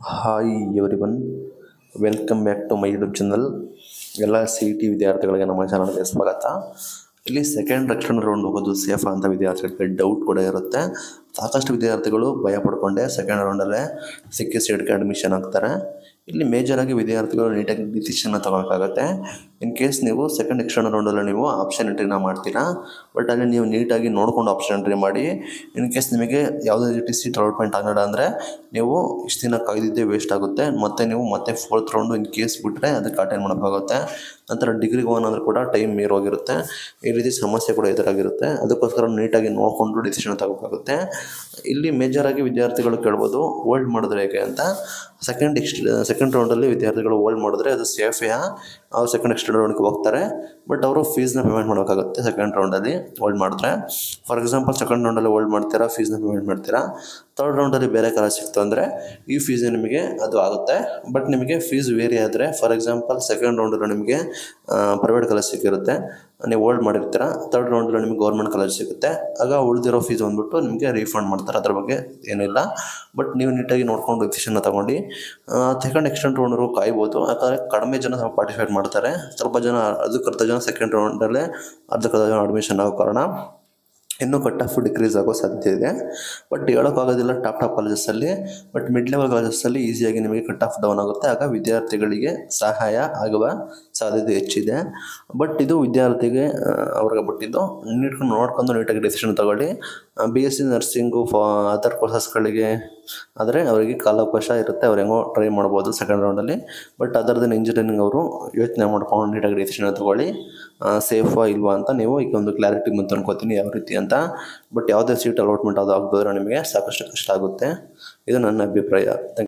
Hi everyone welcome back to my YouTube channel ಎಲ್ಲ C T ವಿದ್ಯಾರ್ಥಿಗಳಿಗೆ ನಮ್ಮ ಚಾನಲ್ಗೆ ಸ್ವಾಗತ ಇಲ್ಲಿ ಸೆಕೆಂಡ್ ಎಕ್ಸ್ಟರ್ನಲ್ ರೌಂಡ್ ಹೋಗೋದು ಸೇಫ್ ಅಂತ ವಿದ್ಯಾರ್ಥಿಗಳಿಗೆ ಡೌಟ್ ಕೂಡ ಇರುತ್ತೆ ಸಾಕಷ್ಟು ವಿದ್ಯಾರ್ಥಿಗಳು ಭಯ ಪಡ್ಕೊಂಡೆ ಸೆಕೆಂಡ್ ರೌಂಡಲ್ಲೇ ಸಿಕ್ಕಿ ಸೀಟ್ಗೆ ಅಡ್ಮಿಷನ್ ಆಗ್ತಾರೆ ಇಲ್ಲಿ ಮೇಜರಾಗಿ ವಿದ್ಯಾರ್ಥಿಗಳು ನೀಟಾಗಿ ಡಿಸಿಷನ್ನ ತಗೋಬೇಕಾಗತ್ತೆ ಇನ್ ಕೇಸ್ ನೀವು ಸೆಕೆಂಡ್ ಎಕ್ಸ್ಟರ್ನಲ್ ರೌಂಡಲ್ಲಿ ನೀವು ಆಪ್ಷನ್ ಎಂಟ್ರಿನ ಮಾಡ್ತೀರಾ ಬಟ್ ಅಲ್ಲಿ ನೀವು ನೀಟಾಗಿ ನೋಡ್ಕೊಂಡು ಆಪ್ಷನ್ ಎಂಟ್ರಿ ಮಾಡಿ ಇನ್ ಕೇಸ್ ನಿಮಗೆ ಯಾವುದೇ ರೀತಿ ಸೀಟ್ ಅಲಾಟ್ಮೆಂಟ್ ಆಗಲ್ಲ ಅಂದರೆ ನೀವು ಇಷ್ಟು ದಿನ ಕಾಯ್ದಿದ್ದೇ ವೇಸ್ಟ್ ಆಗುತ್ತೆ ಮತ್ತೆ ನೀವು ಮತ್ತೆ ಫೋರ್ತ್ ರೌಂಡು ಇನ್ ಕೇಸ್ ಬಿಟ್ಟರೆ ಅದಕ್ಕೆ ಅಟೆಂಡ್ ಮಾಡೋಕ್ಕಾಗುತ್ತೆ ನಂತರ ಡಿಗ್ರಿಗೆ ಹೋಗೋಣಂದ್ರೆ ಕೂಡ ಟೈಮ್ ಮೀರೋಗಿರುತ್ತೆ ಈ ರೀತಿ ಸಮಸ್ಯೆ ಕೂಡ ಎದುರಾಗಿರುತ್ತೆ ಅದಕ್ಕೋಸ್ಕರ ನೀಟಾಗಿ ನೋಡಿಕೊಂಡು ಡಿಸಿಷನ್ ತಗೋಬೇಕಾಗುತ್ತೆ ಇಲ್ಲಿ ಮೇಜರಾಗಿ ವಿದ್ಯಾರ್ಥಿಗಳು ಕೇಳ್ಬೋದು ಹೋಲ್ಡ್ ಮಾಡಿದ್ರೆ ಹೇಗೆ ಅಂತ ಸೆಕೆಂಡ್ ಎಕ್ಸ್ಟ್ ಸೆಕೆಂಡ್ ರೌಂಡಲ್ಲಿ ವಿದ್ಯಾರ್ಥಿಗಳು ಹೋಲ್ಡ್ ಮಾಡಿದ್ರೆ ಅದು ಸೇಫೆಯಾ ಅವ್ರು ಸೆಕೆಂಡ್ ಎಕ್ಸ್ಟೆಂಡ್ ರೌಂಡ್ಗೆ ಹೋಗ್ತಾರೆ ಬಟ್ ಅವರು ಫೀಸ್ನ ಪೇಮೆಂಟ್ ಮಾಡಬೇಕಾಗುತ್ತೆ ಸೆಕೆಂಡ್ ರೌಂಡಲ್ಲಿ ಹೋಲ್ಡ್ ಮಾಡಿದ್ರೆ ಫಾರ್ ಎಕ್ಸಾಂಪಲ್ ಸೆಕೆಂಡ್ ರೌಂಡಲ್ಲಿ ಹೋಲ್ಡ್ ಮಾಡ್ತೀರಾ ಫೀಸ್ನ ಪೇಮೆಂಟ್ ಮಾಡ್ತೀರಾ ತರ್ಡ್ ರೌಂಡಲ್ಲಿ ಬೇರೆ ಕಾಲೇಜ್ ಸಿಕ್ತು ಅಂದರೆ ಈ ಫೀಸ್ ನಿಮಗೆ ಅದು ಆಗುತ್ತೆ ಬಟ್ ನಿಮಗೆ ಫೀಸ್ ವೇರಿ ಆದರೆ ಫಾರ್ ಎಕ್ಸಾಂಪಲ್ ಸೆಕೆಂಡ್ ರೌಂಡಲ್ಲಿ ನಿಮಗೆ ಪ್ರೈವೇಟ್ ಕಾಲೇಜ್ ಸಿಕ್ಕಿರುತ್ತೆ ನೀವು ಹೋಲ್ಡ್ ಮಾಡಿರ್ತೀರ ತರ್ಡ್ ರೌಂಡಲ್ಲಿ ನಿಮಗೆ ಗೌರ್ಮೆಂಟ್ ಕಾಲೇಜ್ ಸಿಗುತ್ತೆ ಆಗ ಉಳಿದಿರೋ ಫೀಸ್ ಬಂದ್ಬಿಟ್ಟು ನಿಮಗೆ ರೀಫಂಡ್ ಮಾಡ್ತಾರೆ ಅದ್ರ ಬಗ್ಗೆ ಏನಿಲ್ಲ ಬಟ್ ನೀವು ನೀಟಾಗಿ ನೋಡ್ಕೊಂಡು ಡಿಸಿಷನ್ನ ತಗೊಂಡು ಸೆಕೆಂಡ್ ಎಕ್ಸ್ಟೆಂಡ್ ರೌಂಡ್ವರೆಗೂ ಕಾಯ್ಬೋದು ಯಾಕಂದರೆ ಕಡಿಮೆ ಜನ ಪಾರ್ಟಿಸಿಪೇಟ್ ಮಾಡ್ತಾರೆ ಸ್ವಲ್ಪ ಜನ ಅದಕ್ಕೆ ಅರ್ಧ ಜನ ಸೆಕೆಂಡ್ ರೌಂಡಲ್ಲೇ ಅರ್ಧಕ್ಕೆ ಅರ್ಧ ಜನ ಅಡ್ಮಿಷನ್ ಆಗೋ ಕಾರಣ ಇನ್ನೂ ಕಟ್ ಆಫ್ ಡಿಕ್ರೀಸ್ ಆಗೋ ಸಾಧ್ಯತೆ ಇದೆ ಬಟ್ ಹೇಳೋಕ್ಕಾಗೋದಿಲ್ಲ ಟಾಪ್ ಟಾಪ್ ಕಾಲೇಜಸ್ಸಲ್ಲಿ ಬಟ್ ಮಿಡ್ ಲೆವೆಲ್ ಕಾಲೇಜಸ್ಸಲ್ಲಿ ಈಸಿಯಾಗಿ ನಿಮಗೆ ಕಟ್ ಆಫ್ ಡೌನ್ ಆಗುತ್ತೆ ಆಗ ವಿದ್ಯಾರ್ಥಿಗಳಿಗೆ ಸಹಾಯ ಆಗುವ ಸಾಧ್ಯತೆ ಹೆಚ್ಚಿದೆ ಬಟ್ ಇದು ವಿದ್ಯಾರ್ಥಿಗೆ ಆ, ಅವ್ರಿಗೆ ಬಿಟ್ಟಿದ್ದು ನೀಟ್ಕೊಂಡು ನೋಡ್ಕೊಂಡು ನೀಟಾಗಿ ಡಿಸಿಷನ್ ತಗೊಳ್ಳಿ B S C nursing for other ಕೋರ್ಸಸ್ಗಳಿಗೆ ಆದರೆ ಅವರಿಗೆ ಕಾಲಾವಕಾಶ ಇರುತ್ತೆ ಅವ್ರು ಹೆಂಗೋ ಟ್ರೈ ಮಾಡ್ಬೋದು ಸೆಕೆಂಡ್ ರೌಂಡಲ್ಲಿ ಬಟ್ ಅದರ್ದನ್ ಇಂಜಿನಿಯರಿಂಗ್ ಅವರು ಯೋಚನೆ ಮಾಡ್ಕೊಂಡು ನೀಟಾಗಿ ಡಿಸಿಷನ್ ತಗೊಳ್ಳಿ ಸೇಫಾ ಇಲ್ವಾ ಅಂತ ನೀವು ಈಗ ಒಂದು ಕ್ಲಾರಿಟಿ ಬಂತು ಅನ್ಕೋತೀನಿ ಯಾವ ರೀತಿ ಅಂತ ಬಟ್ ಯಾವುದೇ ಸೀಟ್ ಅಲಾಟ್ಮೆಂಟ್ ಅದು ಆಗಬೋದ್ರೆ ನಿಮಗೆ ಸಾಕಷ್ಟು ಕಷ್ಟ ಆಗುತ್ತೆ ಇದು ನನ್ನ ಅಭಿಪ್ರಾಯ Thank you.